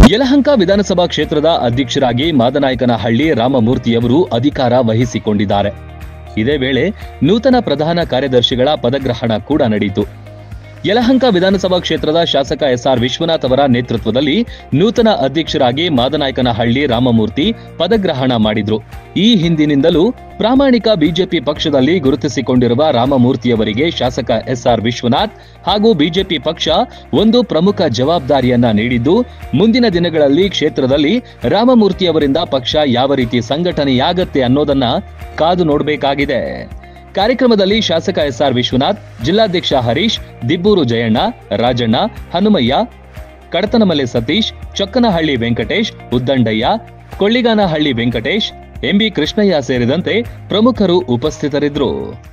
ಯಲಹಂಕ ವಿಧಾನಸಭಾ ಕ್ಷೇತ್ರದ ಅಧ್ಯಕ್ಷರಾಗಿ ಮಾದನಾಯಕನಹಳ್ಳಿ ರಾಮಮೂರ್ತಿಯವರು ಅಧಿಕಾರ ವಹಿಸಿಕೊಂಡಿದ್ದಾರೆ ಇದೇ ವೇಳೆ ನೂತನ ಪ್ರಧಾನ ಕಾರ್ಯದರ್ಶಿಗಳ ಪದಗ್ರಹಣ ಕೂಡ ನಡೆಯಿತು ಯಲಹಂಕ ವಿಧಾನಸಭಾ ಕ್ಷೇತ್ರದ ಶಾಸಕ ಎಸ್ಆರ್ ವಿಶ್ವನಾಥ್ ಅವರ ನೇತೃತ್ವದಲ್ಲಿ ನೂತನ ಅಧ್ಯಕ್ಷರಾಗಿ ಮಾದನಾಯಕನಹಳ್ಳಿ ರಾಮಮೂರ್ತಿ ಪದಗ್ರಹಣ ಮಾಡಿದ್ರು ಈ ಹಿಂದಿನಿಂದಲೂ ಪ್ರಾಮಾಣಿಕ ಬಿಜೆಪಿ ಪಕ್ಷದಲ್ಲಿ ಗುರುತಿಸಿಕೊಂಡಿರುವ ರಾಮಮೂರ್ತಿಯವರಿಗೆ ಶಾಸಕ ಎಸ್ಆರ್ ವಿಶ್ವನಾಥ್ ಹಾಗೂ ಬಿಜೆಪಿ ಪಕ್ಷ ಒಂದು ಪ್ರಮುಖ ಜವಾಬ್ದಾರಿಯನ್ನ ನೀಡಿದ್ದು ಮುಂದಿನ ದಿನಗಳಲ್ಲಿ ಕ್ಷೇತ್ರದಲ್ಲಿ ರಾಮಮೂರ್ತಿಯವರಿಂದ ಪಕ್ಷ ಯಾವ ರೀತಿ ಸಂಘಟನೆಯಾಗತ್ತೆ ಅನ್ನೋದನ್ನ ಕಾದು ನೋಡಬೇಕಾಗಿದೆ ಕಾರ್ಯಕ್ರಮದಲ್ಲಿ ಶಾಸಕ ಎಸ್ಆರ್ ವಿಶ್ವನಾಥ್ ಜಿಲ್ಲಾಧ್ಯಕ್ಷ ಹರೀಶ್ ದಿಬ್ಬೂರು ಜಯಣ್ಣ ರಾಜಣ್ಣ ಹನುಮಯ್ಯ ಕಡತನಮಲೆ ಸತೀಶ್ ಚೊಕ್ಕನಹಳ್ಳಿ ವೆಂಕಟೇಶ್ ಉದ್ದಂಡಯ್ಯ ಕೊಳ್ಳಿಗಾನಹಳ್ಳಿ ವೆಂಕಟೇಶ್ ಎಂಬಿ ಕೃಷ್ಣಯ್ಯ ಸೇರಿದಂತೆ ಪ್ರಮುಖರು ಉಪಸ್ಥಿತರಿದ್ದರು